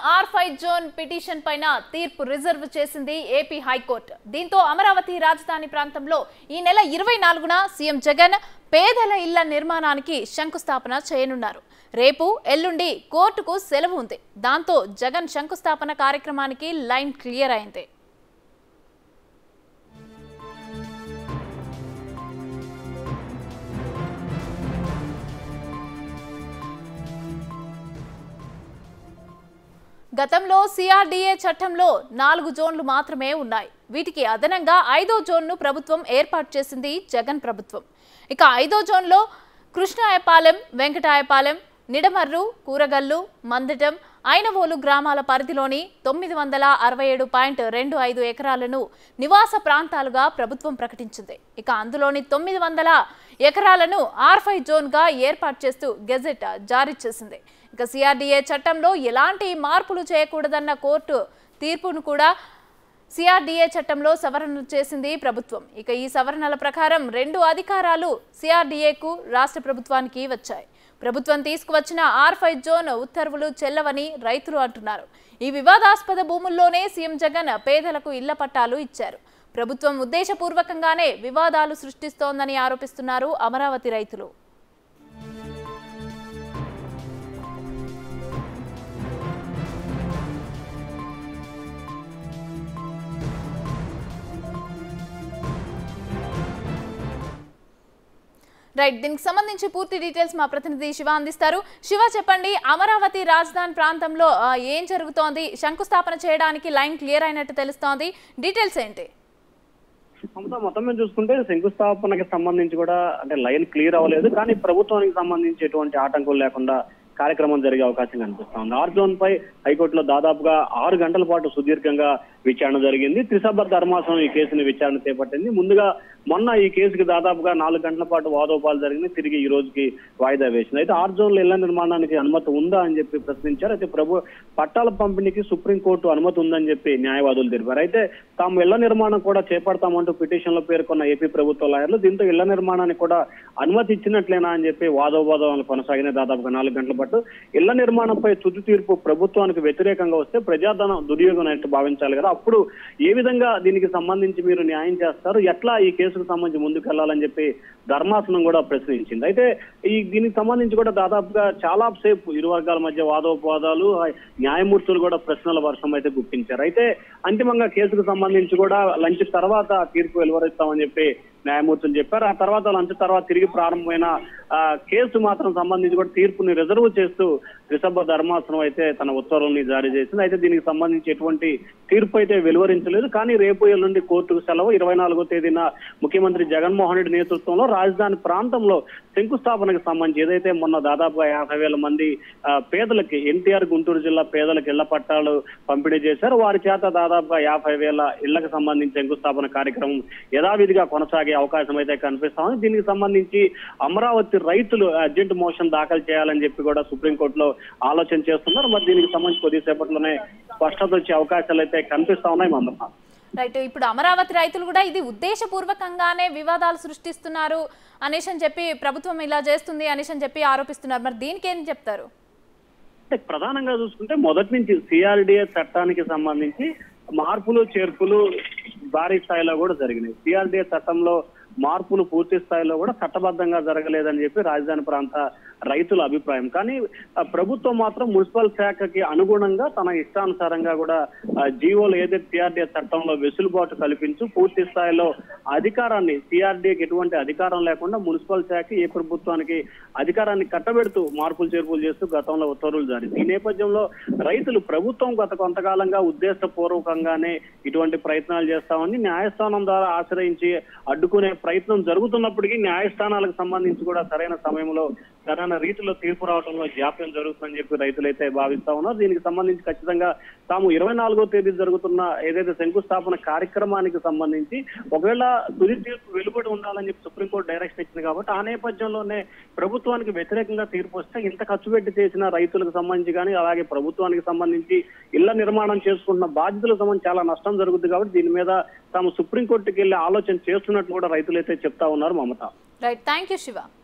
are five zone petition పైన తీర్పు reserve చేసింది ఏపీ హైకోర్టు దీంతో అమరావతి రాజధాని ప్రాంతంలో ఈ నెల ఇరవై నాలుగున సీఎం జగన్ పేదల ఇళ్ల నిర్మాణానికి శంకుస్థాపన చేయనున్నారు రేపు ఎల్లుండి కోర్టుకు సెలవు ఉంది దాంతో జగన్ శంకుస్థాపన కార్యక్రమానికి లైన్ క్లియర్ అయింది గతంలో సిఆర్డీఏ చట్టంలో నాలుగు జోన్లు మాత్రమే ఉన్నాయి వీటికి అదనంగా ఐదో జోన్ను ప్రభుత్వం ఏర్పాటు చేసింది జగన్ ప్రభుత్వం ఇక ఐదో జోన్లో కృష్ణాయపాలెం వెంకటాయపాలెం నిడమర్రు కూరగల్లు మందటం ఐనవోలు గ్రామాల పరిధిలోని తొమ్మిది వందల అరవై ఏడు పాయింట్ రెండు ఐదు ఎకరాలను నివాస ప్రాంతాలుగా ప్రభుత్వం ప్రకటించింది ఇక అందులోని తొమ్మిది వందల ఎకరాలను ఆర్ ఫైవ్ జోన్గా ఏర్పాటు చేస్తూ గెజెట్ జారీ చేసింది ఇక సిఆర్డీఏ చట్టంలో ఎలాంటి మార్పులు చేయకూడదన్న కోర్టు తీర్పును కూడా సిఆర్డీఏ చట్టంలో సవరణలు చేసింది ప్రభుత్వం ఇక ఈ సవరణల ప్రకారం రెండు అధికారాలు సిఆర్డీఏకు రాష్ట్ర ప్రభుత్వానికి వచ్చాయి ప్రభుత్వం తీసుకువచ్చిన ఆర్ ఫైవ్ జోన్ ఉత్తర్వులు చెల్లవని రైతులు అంటున్నారు ఈ వివాదాస్పద భూముల్లోనే సీఎం జగన్ పేదలకు ఇళ్ల పట్టాలు ఇచ్చారు ప్రభుత్వం ఉద్దేశపూర్వకంగానే వివాదాలు సృష్టిస్తోందని ఆరోపిస్తున్నారు అమరావతి రైతులు రైట్ దీనికి సంబంధించి పూర్తి డీటెయిల్స్ మా ప్రతినిధి శివ అందిస్తారు శివ చెప్పండి అమరావతి రాజధాని ప్రాంతంలో ఆ, ఏం జరుగుతోంది శంకుస్థాపన చేయడానికి లైన్ క్లియర్ అయినట్టు తెలుస్తోంది డీటెయిల్స్ ఏంటి మమతా మొత్తం మీద చూసుకుంటే శంకుస్థాపనకి సంబంధించి కూడా అంటే లైన్ క్లియర్ అవ్వలేదు కానీ ప్రభుత్వానికి సంబంధించి ఎటువంటి ఆటంకులు లేకుండా కార్యక్రమం జరిగే అవకాశం కనిపిస్తోంది ఆర్ జోన్ పై హైకోర్టులో దాదాపుగా ఆరు గంటల పాటు సుదీర్ఘంగా విచారణ జరిగింది త్రిసభ ధర్మాసనం ఈ కేసుని విచారణ చేపట్టింది ముందుగా మొన్న ఈ కేసుకి దాదాపుగా నాలుగు గంటల పాటు వాదోపాలు జరిగింది తిరిగి ఈ రోజుకి వాయిదా వేసింది అయితే ఆర్ జోన్ లో ఇళ్ల నిర్మాణానికి అనుమతి ఉందా అని చెప్పి ప్రశ్నించారు అయితే ప్రభు పట్టాల పంపిణీకి సుప్రీంకోర్టు అనుమతి ఉందని చెప్పి న్యాయవాదులు తెలిపారు అయితే తాము ఇళ్ల నిర్మాణం కూడా చేపడతామంటూ పిటిషన్ లో పేర్కొన్న ఏపీ ప్రభుత్వ లాయర్లు దీంతో ఇళ్ల నిర్మాణానికి కూడా అనుమతి ఇచ్చినట్లేనా అని చెప్పి వాదోవాదం కొనసాగిన దాదాపుగా నాలుగు గంటల పాటు ఇళ్ల నిర్మాణంపై తుది తీర్పు ప్రభుత్వానికి వ్యతిరేకంగా వస్తే ప్రజాధనం దుర్యోగం అయితే భావించాలి కదా అప్పుడు ఏ విధంగా దీనికి సంబంధించి మీరు న్యాయం చేస్తారు ఎట్లా ఈ కేసుకు సంబంధించి ముందుకు వెళ్ళాలని చెప్పి ధర్మాసనం కూడా ప్రశ్నించింది అయితే ఈ దీనికి సంబంధించి కూడా దాదాపుగా చాలా సేపు ఇరు వర్గాల మధ్య వాదోపవాదాలు ఆ న్యాయమూర్తులు కూడా ప్రశ్నల వర్షం అయితే గుప్పించారు అయితే అంతిమంగా కేసుకు సంబంధించి కూడా లంచ్ తర్వాత తీర్పు వెలువరిస్తామని చెప్పి న్యాయమూర్తులు చెప్పారు ఆ తర్వాత లంచ్ తర్వాత తిరిగి ప్రారంభమైన ఆ, కేసు మాత్రం సంబంధించి కూడా తీర్పుని రిజర్వ్ చేస్తూ రిషభ ధర్మాసనం అయితే తన ఉత్తర్వుల్ని జారీ చేసింది అయితే దీనికి సంబంధించి ఎటువంటి తీర్పు అయితే వెలువరించలేదు కానీ రేపు ఎల్లుండి కోర్టుకు సెలవు ఇరవై నాలుగో తేదీన ముఖ్యమంత్రి జగన్మోహన్ రెడ్డి నేతృత్వంలో రాజధాని ప్రాంతంలో శంకుస్థాపనకు సంబంధించి ఏదైతే మొన్న దాదాపుగా యాభై వేల మంది ఆ, పేదలకి ఎన్టీఆర్ గుంటూరు జిల్లా పేదలకు ఇళ్ల పట్టాలు పంపిణీ చేశారు వారి చేత దాదాపుగా యాభై వేల ఇళ్లకు సంబంధించి శంకుస్థాపన కార్యక్రమం యథావిధిగా కొనసాగే అవకాశం అయితే కనిపిస్తా ఉంది దీనికి సంబంధించి అమరావతి రైతులు అర్జెంట్ మోషన్ దాఖలు చేయాలని చెప్పి కూడా సుప్రీంకోర్టులో ఆలోచన చేస్తున్నారు మరి దీనికి సంబంధించి కొద్దిసేపట్లోనే స్పష్టత వచ్చే అవకాశాలు అయితే కనిపిస్తా ఉన్నాయి మందమ్మ రైట్ ఇప్పుడు అమరావతి రైతులు కూడా ఇది ఉద్దేశపూర్వకంగానే వివాదాలు సృష్టిస్తున్నారు అనేసి అని చెప్పి ప్రభుత్వం ఇలా చేస్తుంది అనేసి అని చెప్పి ఆరోపిస్తున్నారు మరి దీనికి ఏం చెప్తారు అంటే ప్రధానంగా చూసుకుంటే మొదటి నుంచి సిఆర్డిఏ చట్టానికి సంబంధించి మార్పులు చేర్పులు భారీ స్థాయిలో కూడా జరిగినాయి సిఆర్డిఏ చట్టంలో మార్పులు పూర్తి స్థాయిలో కూడా చట్టబద్ధంగా జరగలేదని చెప్పి రాజధాని ప్రాంత రైతుల అభిప్రాయం కానీ ఆ, ప్రభుత్వం మాత్రం మున్సిపల్ శాఖకి అనుగుణంగా తన ఇష్టానుసారంగా కూడా ఆ, జీవోలు ఏదైతే సిఆర్డీఏ చట్టంలో వెసులుబాటు కల్పించు పూర్తి స్థాయిలో అధికారాన్ని సిఆర్డీఏకి ఎటువంటి అధికారం లేకుండా మున్సిపల్ శాఖ ఏ ప్రభుత్వానికి అధికారాన్ని కట్టబెడుతూ మార్పులు చేర్పులు చేస్తూ గతంలో ఉత్తర్వులు జారీ ఈ నేపథ్యంలో రైతులు ప్రభుత్వం గత కొంతకాలంగా ఉద్దేశపూర్వకంగానే ఇటువంటి ప్రయత్నాలు చేస్తామని న్యాయస్థానం ద్వారా ఆశ్రయించి అడ్డుకునే ప్రయత్నం జరుగుతున్నప్పటికీ న్యాయస్థానాలకు సంబంధించి కూడా సరైన సమయంలో సరైన రీతిలో తీర్పు రావడంలో జాప్యం జరుగుతుందని చెప్పి రైతులైతే భావిస్తా ఉన్నారు దీనికి సంబంధించి ఖచ్చితంగా తాము ఇరవై నాలుగో తేదీ జరుగుతున్న ఏదైతే శంకుస్థాపన కార్యక్రమానికి సంబంధించి ఒకవేళ తుది తీర్పు వెలువడి ఉండాలని చెప్పి సుప్రీంకోర్టు డైరెక్షన్ ఇచ్చింది కాబట్టి ఆ నేపథ్యంలోనే ప్రభుత్వానికి వ్యతిరేకంగా తీర్పు వస్తే ఇంత ఖర్చు పెట్టి చేసిన రైతులకు సంబంధించి కానీ అలాగే ప్రభుత్వానికి సంబంధించి ఇళ్ల నిర్మాణం చేసుకుంటున్న బాధితులకు సంబంధించి చాలా నష్టం జరుగుతుంది కాబట్టి దీని మీద తాము సుప్రీంకోర్టుకి వెళ్ళి ఆలోచన చేస్తున్నట్లు కూడా రైతులైతే చెప్తా ఉన్నారు Mamata right thank you Shiva